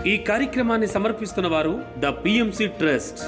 ఈ కార్యక్రమాన్ని సమర్పిస్తున్న వారు ద పిఎంసి ట్రస్ట్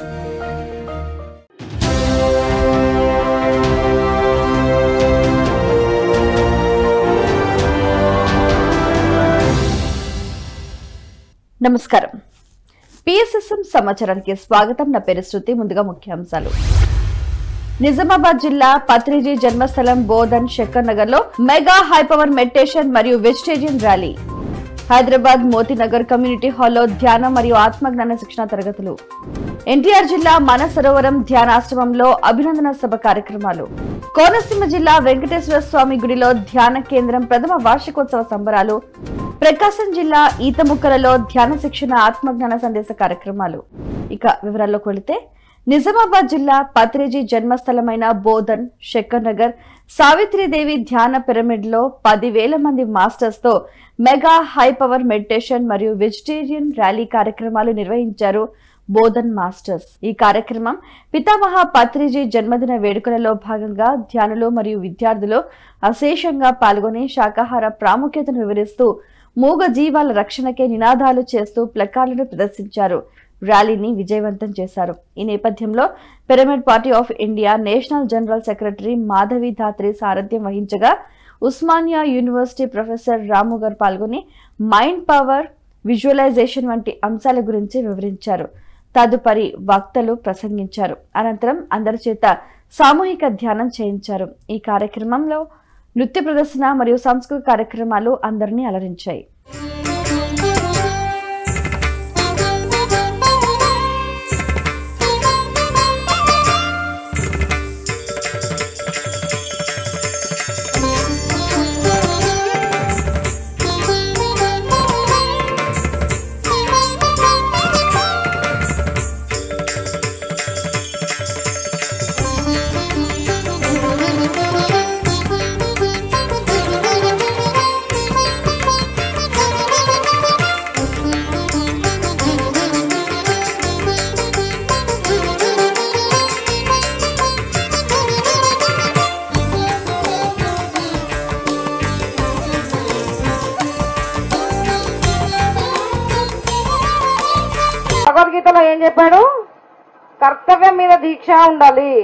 నమస్కారం పిఎస్ఎస్ఎం సమాచారానికి స్వాగతం నా పేరు శృతి ముందుగా ముఖ్యాంశాలు నిజామాబాద్ జిల్లా పత్రిజీ జన్మస్థలం బోధన్ శంకర్ నగర్ లో మెగా హైపవర్ మెడిటేషన్ మరియు vegetarian rally Hyderabad Motinagar community హాల్లో ధ్యాన మరియు ఆత్మజ్ఞాన శిక్షణ తరగతులు ఎన్టీఆర్ జిల్లా మనసరోవరం ధ్యానాశ్రమంలో అభినందన సభ కార్యక్రమాలు కోనసీమ జిల్లా వెంకటేశ్వర స్వామి గుడిలో ధ్యాన కేంద్రం ప్రథమ వార్షికోత్సవ సంబరాలు ప్రకాశం జిల్లా ఈతముక్కలలో ధ్యాన శిక్షణ ఆత్మజ్ఞాన సందేశ కార్యక్రమాలు ఇక వివరాల్లోకి వెళితే నిజామాబాద్ జిల్లా పత్రిజీ జన్మస్థలమైన బోధన్ శంకర్ నగర్ సావిత్రిదేవి ధ్యాన పిరమిడ్ లో పదివేల మంది మాస్టర్స్ తో మెగా హై పవర్ మెడిటేషన్ మరియు వెజిటేరియన్ ర్యాలీ కార్యక్రమాలు నిర్వహించారు బోధన్ మాస్టర్స్ ఈ కార్యక్రమం పితామహ పత్రిజీ జన్మదిన వేడుకలలో భాగంగా ధ్యానులు మరియు విద్యార్థులు అశేషంగా పాల్గొని శాకాహార ప్రాముఖ్యతను వివరిస్తూ మూగ జీవాల రక్షణకే నినాదాలు చేస్తూ ప్లకార్డులను ప్రదర్శించారు ర్యాలీని విజయవంతం చేశారు ఈ నేపథ్యంలో pyramid party of India national general secretary Madhavi Dhatri సారథ్యం వహించగా ఉస్మానియా యూనివర్సిటీ ప్రొఫెసర్ రాము గారు పాల్గొని మైండ్ పవర్ విజువలైజేషన్ వంటి అంశాల గురించి వివరించారు తదుపరి వక్తలు ప్రసంగించారు అనంతరం అందరి చేత సామూహిక ధ్యానం చేయించారు ఈ కార్యక్రమంలో నృత్య ప్రదర్శన మరియు సాంస్కృతిక కార్యక్రమాలు అందరినీ అలరించాయి భగవద్గీతలో ఏం చెప్పాడు కర్తవ్యం మీద దీక్ష ఉండాలి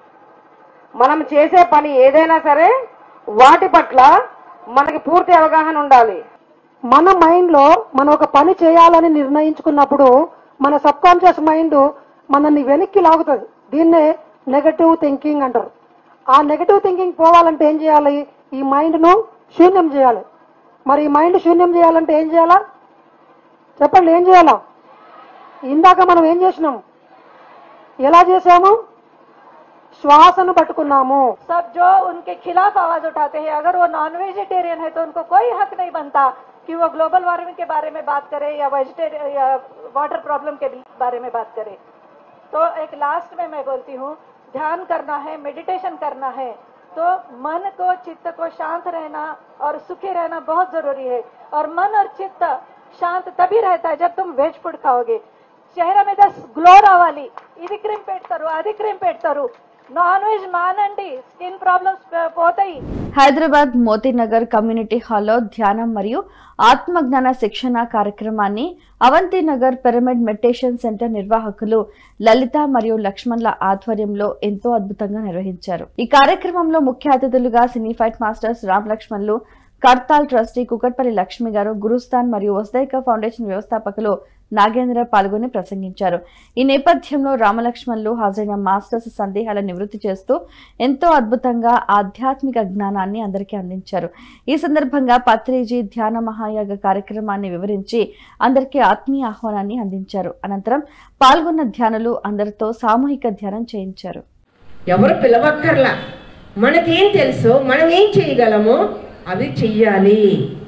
మనం చేసే పని ఏదైనా సరే వాటి పట్ల మనకి పూర్తి అవగాహన ఉండాలి మన మైండ్ లో మనం ఒక పని చేయాలని నిర్ణయించుకున్నప్పుడు మన సబ్ కాన్షియస్ మైండ్ మనల్ని వెనక్కి లాగుతుంది దీన్నే నెగటివ్ థింకింగ్ అంటారు ఆ నెగటివ్ థింకింగ్ పోవాలంటే ఏం చేయాలి ఈ మైండ్ ను శూన్యం చేయాలి మరి ఈ మైండ్ శూన్యం చేయాలంటే ఏం చేయాలా చెప్పండి ఏం చేయాలా ఇందాక మనం ఏం చేసినాం ఎలా చేసాము శ్వాసను పట్టుకున్నాము सब जो उनके खिलाफ आवाज उठाते हैं अगर वो नॉन वेजिटेरियन है तो उनको कोई हक नहीं बनता कि वो ग्लोबल वार्मिंग के बारे में बात करे या वेजिटेरियन या वाटर प्रॉब्लम के बारे में बात करे तो एक लास्ट में मैं बोलती हूँ ध्यान करना है मेडिटेशन करना है तो मन को चित्त को शांत रहना और सुखी रहना बहुत जरूरी है और मन और चित्त शांत तभी रहता है जब तुम वेज फूड खाओगे చेहरा మీద గ్లో రావాలి ఇది క్రీమ్ పెడతారు అది క్రీమ్ పెడతారు నాన్ వెజ్ మానండి స్కిన్ ప్రాబ్లమ్స్ పోతాయి హైదరాబాద్ మోతీనగర్ కమ్యూనిటీ హాల్లో ధ్యానం మరియు ఆత్మజ్ఞాన శిక్షణ కార్యక్రమాన్ని Avanti Nagar pyramid meditation centre నిర్వాహకులు లలిత మరియు లక్ష్మణ్ల ఆధ్వర్యంలో ఎంతో అద్భుతంగా నిర్వహించారు ఈ కార్యక్రమంలో ముఖ్య అతిథులుగా సినీ ఫైట్ మాస్టర్స్ రామ్ లక్ష్మణ్లు కర్తాల్ ట్రస్టీ కుకట్పల్లి లక్ష్మి గారు గురుస్థాన్ మరియు వసదైక ఫౌండేషన్ వ్యవస్థాపకులు నాగేంద్ర పాల్గొని ప్రసంగించారు ఈ నేపథ్యంలో రామలక్ష్మణులు హాజరైన మాస్టర్స్ సందేహాల నివృత్తి చేస్తూ ఎంతో అద్భుతంగా ఆధ్యాత్మిక జ్ఞానాన్ని అందరికీ అందించారు ఈ సందర్భంగా పత్రిజీ ధ్యాన మహాయాగ కార్యక్రమాన్ని వివరించి అందరికీ ఆత్మీయ ఆహ్వానాన్ని అందించారు అనంతరం పాల్గొన్న ధ్యానులు అందరితో సామూహిక ధ్యానం చేయించారు ఎవరు పిలవక్కర్లా మనకేం తెలుసో మనం ఏం చేయగలమో అవి చెయ్యాలి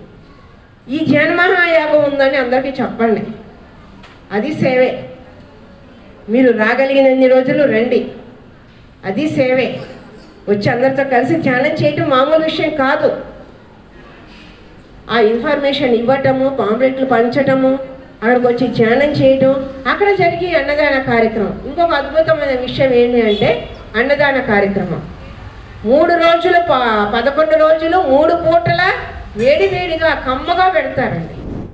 ఈ జన్మహాయాగం ఉందని అందరికీ చెప్పండి అది సేవే మీరు రాగలిగినన్ని రోజులు రండి అది సేవే వచ్చి అందరితో కలిసి ధ్యానం చేయటం మామూలు విషయం కాదు ఆ ఇన్ఫర్మేషన్ ఇవ్వటము పాంప్లెట్లు పంచటము అక్కడికి వచ్చి ధ్యానం చేయటం అక్కడ జరిగే అన్నదాన కార్యక్రమం ఇంకొక అద్భుతమైన విషయం ఏంటి అంటే అన్నదాన కార్యక్రమం మూడు రోజులు ప- పదకొండు రోజులు మూడు పూటల వేడి వేడిగా కమ్మగా పెడతారండి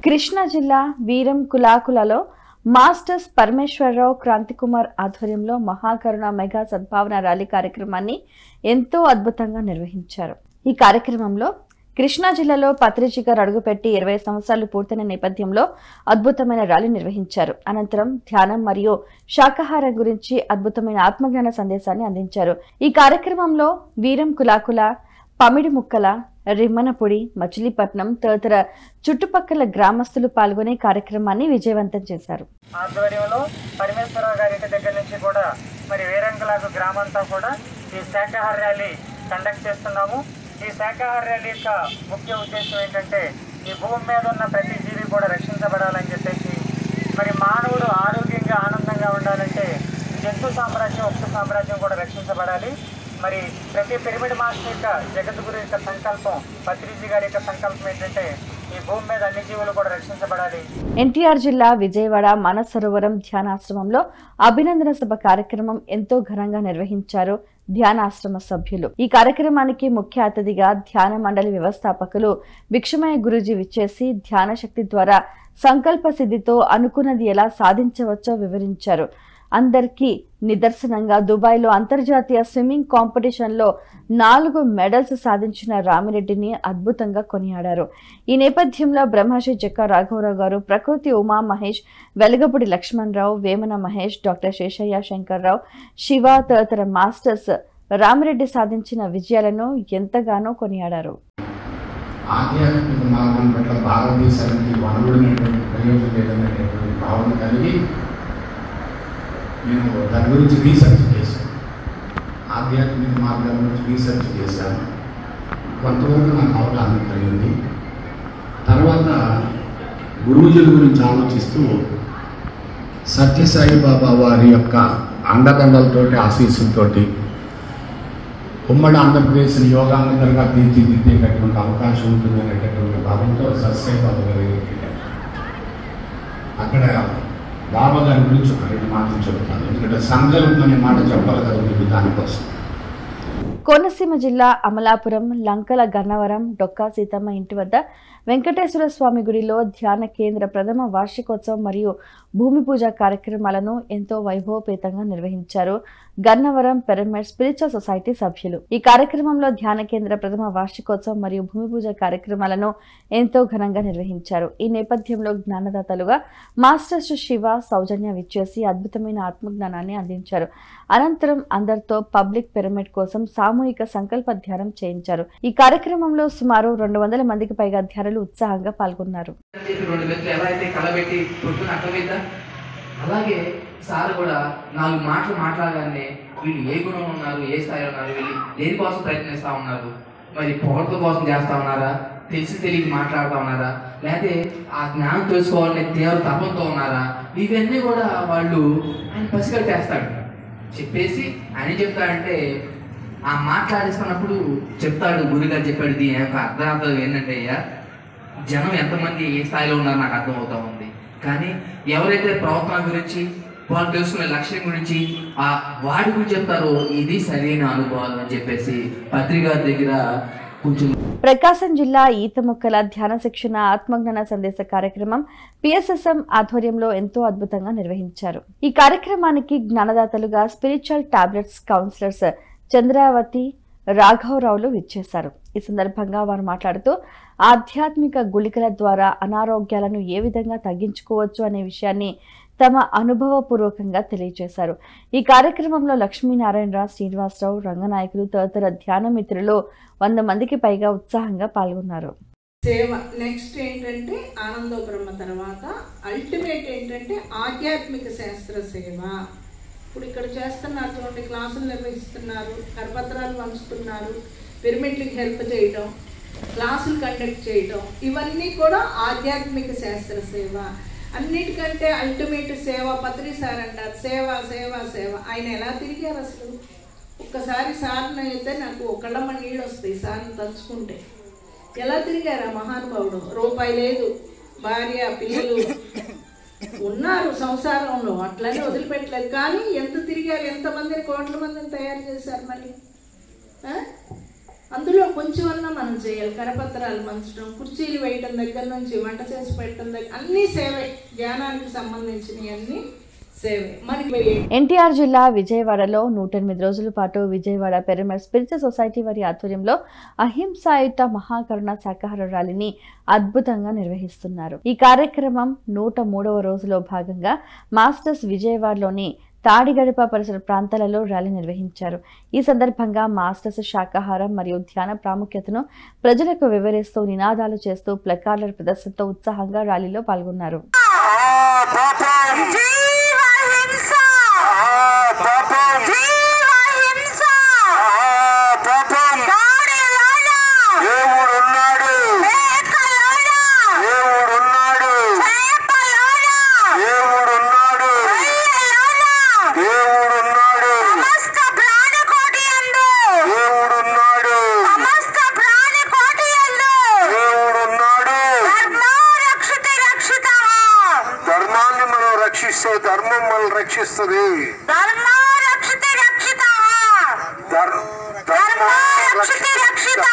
కృష్ణా జిల్లా వీరం కులాకులలో మాస్టర్స్ పరమేశ్వరరావు క్రాంతికుమార్ ఆధ్వర్యంలో మహాకరుణ మెగా సద్భావన ర్యాలీ కార్యక్రమాన్ని ఎంతో అద్భుతంగా నిర్వహించారు ఈ కార్యక్రమంలో కృష్ణా జిల్లాలో పత్రిజీ గారు అడుగుపెట్టి ఇరవై సంవత్సరాలు పూర్తయిన నేపథ్యంలో అద్భుతమైన ర్యాలీ నిర్వహించారు అనంతరం ధ్యానం మరియు శాకాహారం గురించి అద్భుతమైన ఆత్మజ్ఞాన సందేశాన్ని అందించారు ఈ కార్యక్రమంలో వీరం కులాకుల పమిడి ముక్కల రిమ్మనపొడి మచిలీపట్నం తదితర చుట్టుపక్కల గ్రామస్తులు పాల్గొనే కార్యక్రమాన్ని విజయవంతం చేశారు ఆధ్వర్యంలో పరమేశ్వరరావు గారి ఇంటి దగ్గర నుంచి కూడా మరి వేరంకులాకు గ్రామంతా కూడా ఈ శాకాహార ర్యాలీ కండక్ట్ చేస్తున్నాము ఈ శాకాహార ర్యాలీ యొక్క ముఖ్య ఉద్దేశం ఏంటంటే ఈ భూమి మీద ఉన్న ప్రతి జీవి కూడా రక్షించబడాలని చెప్పేసి మరి మానవుడు ఆరోగ్యంగా ఆనందంగా ఉండాలంటే జంతు సామ్రాజ్యం ఉక్కు సామ్రాజ్యం కూడా రక్షించబడాలి మరి ప్రతి పిరమిడ్ మాస్టర్ యొక్క జగద్గురు యొక్క సంకల్పం పత్రిజీ గారి యొక్క సంకల్పం ఏంటంటే ఈ భూమి మీద అన్ని జీవులు కూడా రక్షించబడాలి ఎన్టీఆర్ జిల్లా విజయవాడ మానసరోవరం ధ్యానాశ్రమంలో అభినందన సభ కార్యక్రమం ఎంతో ఘనంగా నిర్వహించారు ధ్యానాశ్రమ సభ్యులు ఈ కార్యక్రమానికి ముఖ్య అతిథిగా ధ్యాన మండలి వ్యవస్థాపకులు భిక్షమయ్య గురూజీ విచ్చేసి ధ్యాన శక్తి ద్వారా సంకల్ప సిద్ధితో అనుకున్నది ఎలా సాధించవచ్చో వివరించారు అందరికీ నిదర్శనంగా దుబాయ్లో అంతర్జాతీయ స్విమ్మింగ్ కాంపిటీషన్లో నాలుగు మెడల్స్ సాధించిన రామిరెడ్డిని అద్భుతంగా కొనియాడారు ఈ నేపథ్యంలో బ్రహ్మశ్రీ జక్క రాఘవరావు గారు ప్రకృతి ఉమా మహేష్ వెలగపూడి లక్ష్మణరావు వేమన మహేష్ డాక్టర్ శేషయ్య శంకర్రావు శివ తదితర మాస్టర్స్ రామిరెడ్డి సాధించిన విజయాలను ఎంతగానో కొనియాడారు ఆధ్యాత్మిక మార్గం పట్ల భారతదేశానికి వనరుడినటువంటి ప్రయోజనం లేదనేటువంటి భావన కలిగి నేను దాని గురించి రీసెర్చ్ చేశాను ఆధ్యాత్మిక మార్గం గురించి రీసెర్చ్ చేశాను కొంతవరకు నాకు అవగాహన కలిగింది తర్వాత గురువుజుల గురించి ఆలోచిస్తూ సత్యసాయి బాబా వారి యొక్క అండదండలతోటి ఆశీస్సులతోటి ఉమ్మడి ఆంధ్రప్రదేశ్ని యోగానందరుగా తీర్చిదిద్దేటటువంటి అవకాశం ఉంటుంది అనేటటువంటి భావంతో సత్యసాయి బాబా గారి దగ్గరికి వెళ్ళాను. అక్కడ బాబా గారి గురించి ఒక రెండు మాటలు చెప్తాను ఎందుకంటే సంకల్పం అనే మాట చెప్పాలి కదా మీకు దానికోసం కోనసీమ జిల్లా అమలాపురం లంకల గన్నవరం డొక్కా సీతమ్మ ఇంటి వద్ద వెంకటేశ్వర స్వామి గుడిలో ధ్యాన కేంద్ర ప్రథమ వార్షికోత్సవం మరియు భూమి పూజ కార్యక్రమాలను ఎంతో వైభవపేతంగా నిర్వహించారు గన్నవరం పిరమిడ్ స్పిరిచువల్ సొసైటీ సభ్యులు ఈ కార్యక్రమంలో ధ్యాన కేంద్ర ప్రథమ వార్షికోత్సవం మరియు భూమి పూజ కార్యక్రమాలను ఎంతో ఘనంగా నిర్వహించారు ఈ నేపథ్యంలో జ్ఞానదాతలుగా మాస్టర్స్ శివ సౌజన్య విచ్చేసి అద్భుతమైన ఆత్మజ్ఞానాన్ని అందించారు అనంతరం అందరితో పబ్లిక్ పిరమిడ్ కోసం సామూహిక సంకల్ప ధ్యానం చేయించారు ఈ కార్యక్రమంలో సుమారు రెండు వందల మందికి పైగా ధ్యానులు ఉత్సాహంగా పాల్గొన్నారు చెప్పి రెండు మెట్లు ఎలా అయితే కలబెట్టి పొట్టుకుని అర్థమైందా అలాగే సార్ కూడా నాలుగు మాటలు మాట్లాడగానే వీళ్ళు ఏ గుణం ఉన్నారు ఏ స్థాయిలో ఉన్నారు వీళ్ళు దేనికోసం ప్రయత్నిస్తా ఉన్నారు మరి పొగడ్తల కోసం చేస్తా ఉన్నారా తెలిసి తెలియక మాట్లాడుతూ ఉన్నారా లేకపోతే ఆ జ్ఞానం తెలుసుకోవాలనే తీవ్ర తపంతో ఉన్నారా ఇవన్నీ కూడా వాళ్ళు ఆయన పసిగట్టేస్తాడు చెప్పేసి ఆయన ఏం చెప్తాడంటే ఆ మాట్లాడిస్తున్నప్పుడు చెప్తాడు గురుగారు చెప్పాడు దీని యొక్క అర్థార్థం ఏంటంటే అయ్యా జనం ఎంతమంది ఏ స్థాయిలో ఉన్నారో నాకు అర్థమవుతా ఉంది కానీ ఎవరైతే ప్రవర్తన గురించి వాళ్ళు తెలుసుకునే లక్ష్యం గురించి ఆ వాడి గురించి చెప్తారో ఇది సరైన అనుభవాలు అని చెప్పేసి పత్రిక దగ్గర కొంచెం ప్రకాశం జిల్లా ఈతముక్కల ధ్యాన శిక్షణ ఆత్మజ్ఞాన సందేశ కార్యక్రమం పిఎస్ఎస్ఎం ఆధ్వర్యంలో ఎంతో అద్భుతంగా నిర్వహించారు ఈ కార్యక్రమానికి జ్ఞానదాతలుగా స్పిరిచువల్ టాబ్లెట్స్ కౌన్సిలర్స్ చంద్రావతి రాఘవరావులు విచ్చేశారు ఈ సందర్భంగా వారు మాట్లాడుతూ ఆధ్యాత్మిక గుళికల ద్వారా అనారోగ్యాలను ఏ విధంగా తగ్గించుకోవచ్చు అనే విషయాన్ని తమ అనుభవపూర్వకంగా తెలియజేశారు ఈ కార్యక్రమంలో లక్ష్మీనారాయణరావు శ్రీనివాసరావు రంగనాయకులు తదితర ధ్యాన మిత్రులు వంద మందికి పైగా ఉత్సాహంగా పాల్గొన్నారు సేవ నెక్స్ట్ ఏంటంటే ఆనందో బ్రహ్మ తర్వాత అల్టిమేట్ ఏంటంటే ఆధ్యాత్మిక శాస్త్ర సేవ ఇప్పుడు ఇక్కడ చేస్తున్నారు చూడండి క్లాసులు నిర్వహిస్తున్నారు కరపత్రాలు పంచుతున్నారు పిరమిడ్లకి హెల్ప్ చేయటం క్లాసులు కండక్ట్ చేయటం ఇవన్నీ కూడా ఆధ్యాత్మిక శాస్త్ర సేవ అన్నిటికంటే అల్టిమేట్ సేవ పత్రి సార్ అంటారు సేవ సేవ సేవ ఆయన ఎలా తిరిగారు అసలు ఒక్కసారి సార్ని అయితే నాకు ఒకళ్ళమ్మ నీళ్ళు వస్తాయి సార్ని తలుచుకుంటే ఎలా తిరిగారు ఆ మహానుభావుడు రూపాయి లేదు భార్య పిల్లలు ఉన్నారు సంసారంలో అట్లనే వదిలిపెట్టలేదు కానీ ఎంత తిరిగారు ఎంతమందిని కోట్ల మందిని తయారు చేశారు మళ్ళీ ఆ? అందులో కొంచెమన్నా మనం చేయాలి కరపత్రాలు పంచడం కుర్చీలు వేయటం దగ్గర నుంచి వంట చేసి పెట్టడం దగ్గర అన్నీ సేవే ధ్యానానికి సంబంధించినవి అన్నీ సేవే మనకి ఎన్టీఆర్ జిల్లా విజయవాడలో నూట ఎనిమిది రోజుల పాటు విజయవాడ పెరిమర్ స్పిరిచువల్ సొసైటీ వారి ఆధ్వర్యంలో అహింసాయుత మహాకరుణ శాకాహార ర్యాలీని అద్భుతంగా నిర్వహిస్తున్నారు ఈ కార్యక్రమం నూట మూడవ రోజులో భాగంగా మాస్టర్స్ విజయవాడలోని తాడిగడప పరిసర ప్రాంతాలలో ర్యాలీ నిర్వహించారు ఈ సందర్భంగా మాస్టర్స్ శాకాహారం మరియు ధ్యాన ప్రాముఖ్యతను ప్రజలకు వివరిస్తూ నినాదాలు చేస్తూ ప్లకార్డుల ప్రదర్శనతో ఉత్సాహంగా ర్యాలీలో పాల్గొన్నారు ధర్మాన్ని మనం రక్షిస్తే ధర్మం మనల్ని రక్షిస్తుంది ధర్- ధర్మం రక్షిత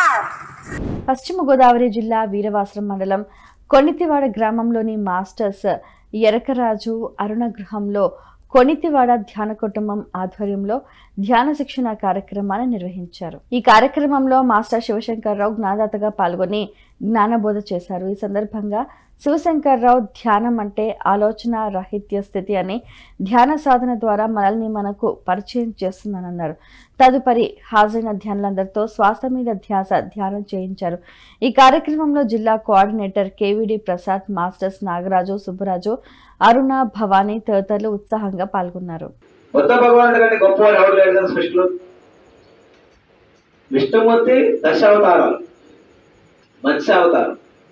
పశ్చిమ గోదావరి జిల్లా వీరవాసరం మండలం కొణితివాడ గ్రామంలోని మాస్టర్స్ ఎరకరాజు అరుణ గృహంలో కొణితివాడ ధ్యాన కుటుంబం ఆధ్వర్యంలో ధ్యాన శిక్షణ కార్యక్రమాన్ని నిర్వహించారు ఈ కార్యక్రమంలో మాస్టర్ శివశంకర్రావు జ్ఞానదాతగా పాల్గొని జ్ఞానబోధ చేశారు ఈ సందర్భంగా శివశంకర్రావు ధ్యానం అంటే ఆలోచన రాహిత్య స్థితి అని ధ్యాన సాధన ద్వారా మనల్ని మనకు పరిచయం చేస్తుందని అన్నారు తదుపరి హాజరైన ధ్యానులందరితో శ్వాస మీద ధ్యాస ధ్యానం చేయించారు ఈ కార్యక్రమంలో జిల్లా coordinator KVD Prasad masters Nagaraju Subbaraju Aruna Bhavani తదితరులు ఉత్సాహంగా పాల్గొన్నారు బుద్ధ భగవానుడు కంటే గొప్పవాడు ఎవరు లేడు కదా సృష్టిలో విష్ణుమూర్తి దశావతారాలు మత్స్య అవతారం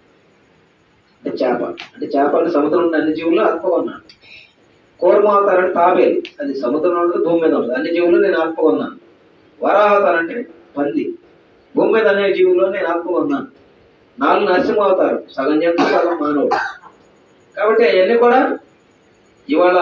అంటే చేప అంటే చేప అంటే సముద్రం ఉన్న అన్ని జీవులు ఆత్మగా ఉన్నాను కూర్మ అవతారం అంటే తాబేలు అది సముద్రంలో ఉంటుంది భూమి మీద ఉంటుంది అన్ని జీవులు నేను ఆత్మగా ఉన్నాను వరాహవతారం అంటే పంది భూమి మీద అనే జీవుల్లో నేను ఆత్మగా ఉన్నాను నాలుగు నరసింహ అవతారం సగం జంతు సగం మానవుడు కాబట్టి అవన్నీ కూడా ఇవాళ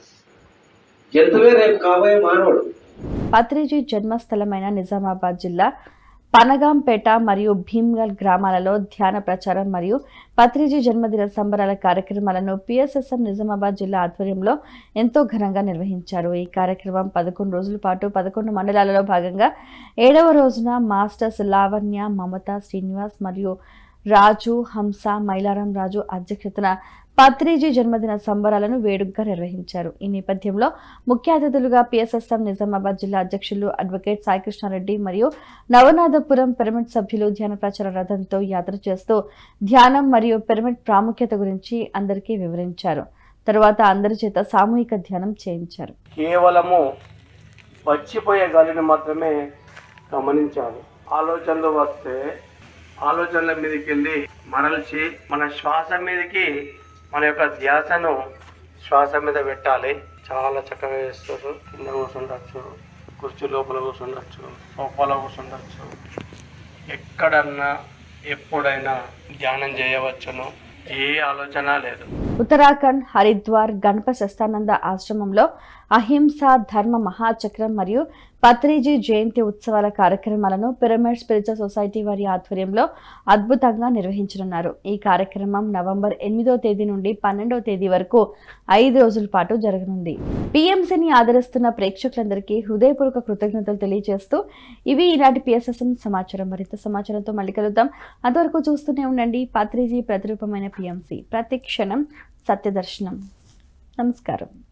జంతువే రేపు కాబోయే మానవుడు పత్రిజీ జన్మస్థలమైన నిజామాబాద్ జిల్లా పనగాంపేట మరియు భీమ్గల్ గ్రామాలలో ధ్యాన ప్రచారం మరియు పత్రిజీ జన్మదిన సంబరాల కార్యక్రమాలను పిఎస్ఎస్ఎం నిజామాబాద్ జిల్లా ఆధ్వర్యంలో ఎంతో ఘనంగా నిర్వహించారు ఈ కార్యక్రమం పదకొండు రోజుల పాటు పదకొండు మండలాలలో భాగంగా ఏడవ రోజున మాస్టర్స్ లావణ్య మమత శ్రీనివాస్ మరియు రాజు హంస మైలారం రాజు అధ్యక్షతన పత్రిజీ జన్మదిన సంబరాలను వేడుకగా నిర్వహించారు ఈ నేపథ్యంలో ముఖ్య అతిథులుగా పిఎస్ఎస్ఎం నిజామాబాద్ జిల్లా అధ్యక్షులు అడ్వకేట్ సాయికృష్ణారెడ్డి మరియు నవనాథపురం పిరమిడ్ సభ్యులు ధ్యాన ప్రచార రథంతో యాత్ర చేస్తూ ధ్యానం మరియు పిరమిడ్ ప్రాముఖ్యత గురించి అందరికీ వివరించారు తరువాత అందరి చేత సామూహిక ధ్యానం చేయించారు కేవలము వచ్చిపోయే గాలిని మాత్రమే గమనించాలి ఆలోచనలు వస్తే ఆలోచనల మీదకి వెళ్ళి మరల్చి మన శ్వాస మీదకి మన యొక్క ధ్యాసను శ్వాస మీద పెట్టాలి చాలా చక్కగా చేస్తారు కింద కూర్చుండొచ్చు కుర్చీ లోపల కూర్చుండొచ్చు సోఫాలో కూర్చుండొచ్చు ఎక్కడన్నా ఎప్పుడైనా ధ్యానం చేయవచ్చును ఏ ఆలోచన లేదు ఉత్తరాఖండ్ హరిద్వార్ గణప శస్తానంద ఆశ్రమంలో అహింస ధర్మ మహాచక్రం మరియు పత్రిజీ జయంతి ఉత్సవాల కార్యక్రమాలను పిరమిడ్ స్పిరిచువల్ సొసైటీ వారి ఆధ్వర్యంలో అద్భుతంగా నిర్వహించనున్నారు ఈ కార్యక్రమం నవంబర్ ఎనిమిదో తేదీ నుండి పన్నెండవ తేదీ వరకు ఐదు రోజుల పాటు జరగనుంది పిఎంసీని ఆదరిస్తున్న ప్రేక్షకులందరికీ హృదయపూర్వక కృతజ్ఞతలు తెలియజేస్తూ ఇవి ఈనాటి పిఎస్ఎస్ఎం సమాచారం మరింత సమాచారంతో మళ్ళీ కలుద్దాం అంతవరకు చూస్తూనే ఉండండి పత్రిజీ ప్రతిరూపమైన పిఎంసి ప్రతి క్షణం సత్యదర్శనం నమస్కారం